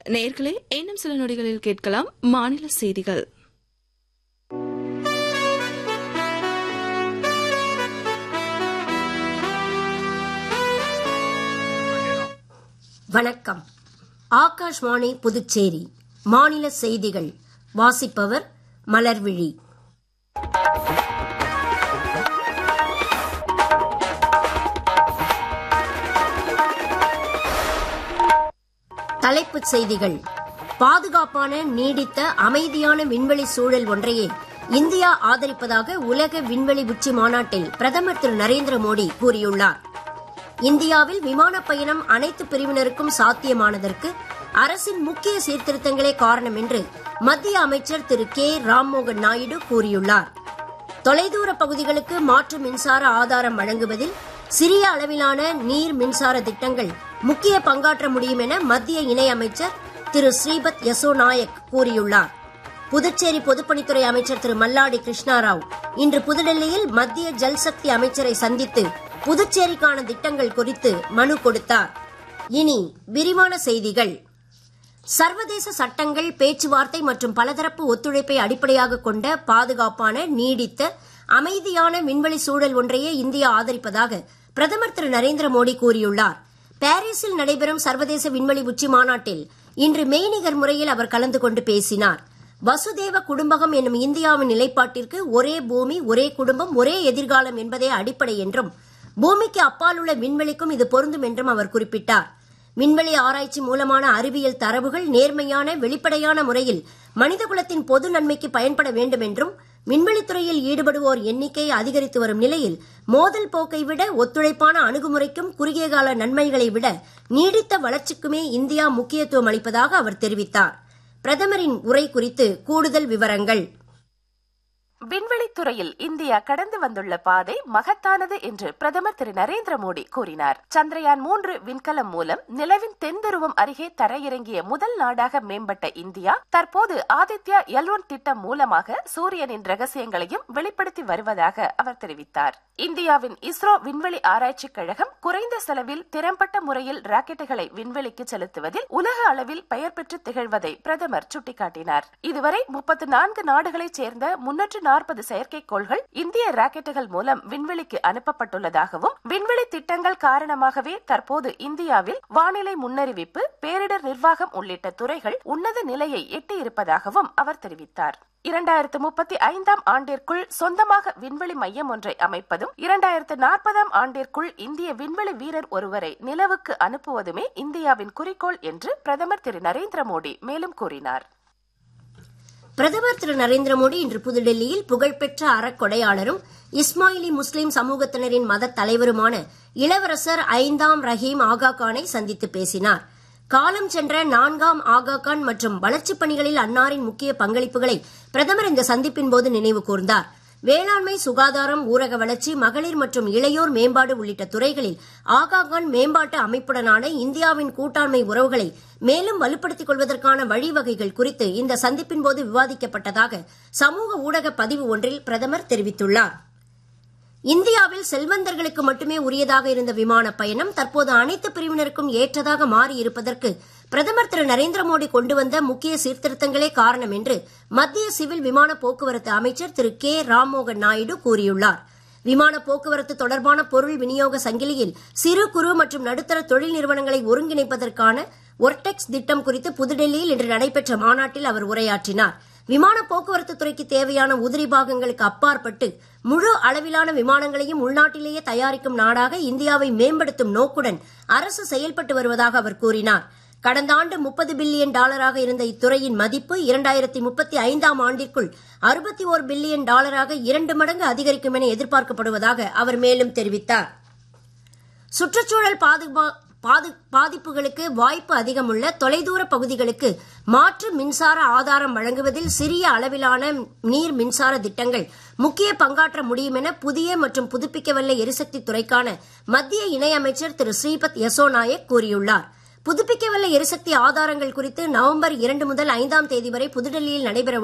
நேர்களே இன்னும் சில நொடிகளில் கேட்கலாம் மாநில செய்திகள் வணக்கம் ஆகாஷ்வாணி புதுச்சேரி மாநில செய்திகள் வாசிப்பவர் மலர்விழி தலைப்புச் செய்திகள் பாதுகாப்பான நீடித்த அமைதியான விண்வெளி சூழல் ஒன்றையே இந்தியா ஆதரிப்பதாக உலக விண்வெளி உச்சி மாநாட்டில் பிரதமர் திரு நரேந்திர மோடி கூறியுள்ளார் இந்தியாவில் விமானப் பயணம் அனைத்து பிரிவினருக்கும் சாத்தியமானதற்கு அரசின் முக்கிய சீர்திருத்தங்களே காரணம் என்று மத்திய அமைச்சர் திரு கே ராம்மோகன் நாயுடு கூறியுள்ளார் தொலைதூர பகுதிகளுக்கு மாற்று மின்சார ஆதாரம் வழங்குவதில் சிறிய அளவிலான நீர் மின்சார திட்டங்கள் முக்கிய பங்காற்ற முடியும் என மத்திய இணையமைச்சர் திரு ஸ்ரீபத் யசோ நாயக் கூறியுள்ளார் புதுச்சேரி பொதுப்பணித்துறை அமைச்சர் திரு மல்லாடி கிருஷ்ணாராவ் இன்று புதுடெல்லியில் மத்திய ஜல்சக்தி அமைச்சரை சந்தித்து புதுச்சேரிக்கான திட்டங்கள் குறித்து மனு கொடுத்தார் இனி விரிவான செய்திகள் சர்வதேச சட்டங்கள் பேச்சுவார்த்தை மற்றும் பலதரப்பு ஒத்துழைப்பை அடிப்படையாக கொண்ட பாதுகாப்பான நீடித்த அமைதியான விண்வெளி சூழல் ஒன்றையே இந்தியா ஆதரிப்பதாக பிரதமர் திரு நரேந்திர மோடி கூறியுள்ளார் பாரிஸில் நடைபெறும் சர்வதேச விண்வெளி உச்சி மாநாட்டில் இன்று மெய்நிகர் முறையில் அவர் கலந்து கொண்டு பேசினார் வசுதேவ குடும்பகம் என்னும் இந்தியாவின் நிலைப்பாட்டிற்கு ஒரே பூமி ஒரே குடும்பம் ஒரே எதிர்காலம் என்பதே அடிப்படை என்றும் பூமிக்கு அப்பால் உள்ள விண்வெளிக்கும் இது பொருந்தும் என்றும் அவர் குறிப்பிட்டார் விண்வெளி ஆராய்ச்சி மூலமான அறிவியல் தரவுகள் நேர்மையான வெளிப்படையான முறையில் மனிதகுலத்தின் பொது நன்மைக்கு பயன்பட வேண்டும் என்றும் விண்வெளித்துறையில் ஈடுபடுவோர் எண்ணிக்கை அதிகரித்து வரும் நிலையில் மோதல் போக்கை விட ஒத்துழைப்பான அணுகுமுறைக்கும் குறுகிய கால நன்மைகளை விட நீடித்த வளர்ச்சிக்குமே இந்தியா முக்கியத்துவம் அளிப்பதாக அவர் தெரிவித்தார் பிரதமரின் உரை குறித்து கூடுதல் விவரங்கள் விண்வெளித்துறையில் இந்தியா கடந்து வந்துள்ள பாதை மகத்தானது என்று பிரதமர் திரு நரேந்திர மோடி கூறினார் சந்திரயான் மூன்று விண்கலம் மூலம் நிலவின் தென்துருவம் அருகே தரையிறங்கிய முதல் நாடாக மேம்பட்ட இந்தியா தற்போது ஆதித்யா எல் ஒன் திட்டம் மூலமாக சூரியனின் ரகசியங்களையும் வெளிப்படுத்தி வருவதாக அவர் தெரிவித்தார் இந்தியாவின் இஸ்ரோ விண்வெளி ஆராய்ச்சி கழகம் குறைந்த செலவில் திறம்பட்ட முறையில் ராக்கெட்டுகளை விண்வெளிக்கு செலுத்துவதில் உலக அளவில் பெயர் பெற்று திகழ்வதை பிரதமர் சுட்டிக்காட்டினார் இதுவரை முப்பத்து நான்கு நாடுகளைச் சேர்ந்த முன்னூற்று நாற்பது செயற்கைக்கோள்கள் இந்திய ராக்கெட்டுகள் மூலம் விண்வெளிக்கு அனுப்பப்பட்டுள்ளதாகவும் விண்வெளி திட்டங்கள் காரணமாகவே தற்போது இந்தியாவில் வானிலை முன்னறிவிப்பு பேரிடர் நிர்வாகம் உள்ளிட்ட துறைகள் உன்னத நிலையை எட்டியிருப்பதாகவும் அவர் தெரிவித்தார் இரண்டாயிரத்து முப்பத்தி ஐந்தாம் ஆண்டிற்குள் சொந்தமாக விண்வெளி மையம் ஒன்றை அமைப்பதும் இரண்டாயிரத்து நாற்பதாம் ஆண்டிற்குள் இந்திய விண்வெளி வீரர் ஒருவரை நிலவுக்கு அனுப்புவதுமே இந்தியாவின் குறிக்கோள் என்று பிரதமர் திரு நரேந்திர மோடி மேலும் கூறினார் பிரதமர் திரு நரேந்திர மோடி இன்று புதுடெல்லியில் புகழ்பெற்ற அறக்கொடையாளரும் இஸ்மாயிலி முஸ்லிம் சமூகத்தினரின் மத தலைவருமான இளவரசர் ஐந்தாம் ரஹீம் ஆகா கானை சந்தித்து பேசினார் காலம் சென்ற நான்காம் ஆகா கான் மற்றும் வளர்ச்சிப் பணிகளில் அன்னாரின் முக்கிய பங்களிப்புகளை பிரதமர் இந்த சந்திப்பின் போது நினைவு கூர்ந்தார் வேளாண்மை சுகாதாரம் ஊரக வளர்ச்சி மகளிர் மற்றும் இளையோர் மேம்பாடு உள்ளிட்ட துறைகளில் ஆகாகான் மேம்பாட்டு அமைப்புடனான இந்தியாவின் கூட்டாண்மை உறவுகளை மேலும் வலுப்படுத்திக் கொள்வதற்கான வழிவகைகள் குறித்து இந்த சந்திப்பின் போது விவாதிக்கப்பட்டதாக சமூக ஊடக பதிவு ஒன்றில் பிரதமர் தெரிவித்துள்ளார் இந்தியாவில் செல்வந்தர்களுக்கு மட்டுமே உரியதாக இருந்த விமான பயணம் தற்போது அனைத்து பிரிவினருக்கும் ஏற்றதாக மாறி இருப்பதற்கு பிரதமர் திரு நரேந்திர மோடி கொண்டு வந்த முக்கிய சீர்திருத்தங்களே காரணம் என்று மத்திய சிவில் விமான போக்குவரத்து அமைச்சர் திரு கே ராம்மோகன் நாயுடு கூறியுள்ளார் விமான போக்குவரத்து தொடர்பான பொருள் விநியோக சங்கிலியில் சிறு குறு மற்றும் நடுத்தர தொழில் நிறுவனங்களை ஒருங்கிணைப்பதற்கான ஒர்டெக்ஸ் திட்டம் குறித்து புதுடெல்லியில் இன்று நடைபெற்ற மாநாட்டில் அவர் உரையாற்றினார் விமான போக்குவரத்து துறைக்கு தேவையான உதிரி பாகங்களுக்கு அப்பாற்பட்டு முழு அளவிலான விமானங்களையும் உள்நாட்டிலேயே தயாரிக்கும் நாடாக இந்தியாவை மேம்படுத்தும் நோக்குடன் அரசு செயல்பட்டு வருவதாக அவர் கூறினார் கடந்த ஆண்டு முப்பது பில்லியன் டாலராக இருந்த இத்துறையின் மதிப்பு இரண்டாயிரத்தி முப்பத்தி ஐந்தாம் ஆண்டிற்குள் அறுபத்தி ஓர் பில்லியன் டாலராக இரண்டு மடங்கு அதிகரிக்கும் என எதிர்பார்க்கப்படுவதாக அவர் மேலும் தெரிவித்தார் சுற்றுச்சூழல் பாதுகா பாதிப்புகளுக்கு வாய்ப்பு அதிகமுள்ள தொலைதூர பகுதிகளுக்கு மாற்று மின்சார ஆதாரம் வழங்குவதில் சிறிய அளவிலான நீர் மின்சார திட்டங்கள் முக்கிய பங்காற்ற முடியும் என புதிய மற்றும் புதுப்பிக்கவல்ல எரிசக்தி துறைக்கான மத்திய இணையமைச்சர் திரு ஸ்ரீபத் யசோ நாயக் கூறியுள்ளார் புதுப்பிக்கவல்ல எரிசக்தி ஆதாரங்கள் குறித்து நவம்பர் இரண்டு முதல் ஐந்தாம் தேதி வரை புதுடெல்லியில் நடைபெற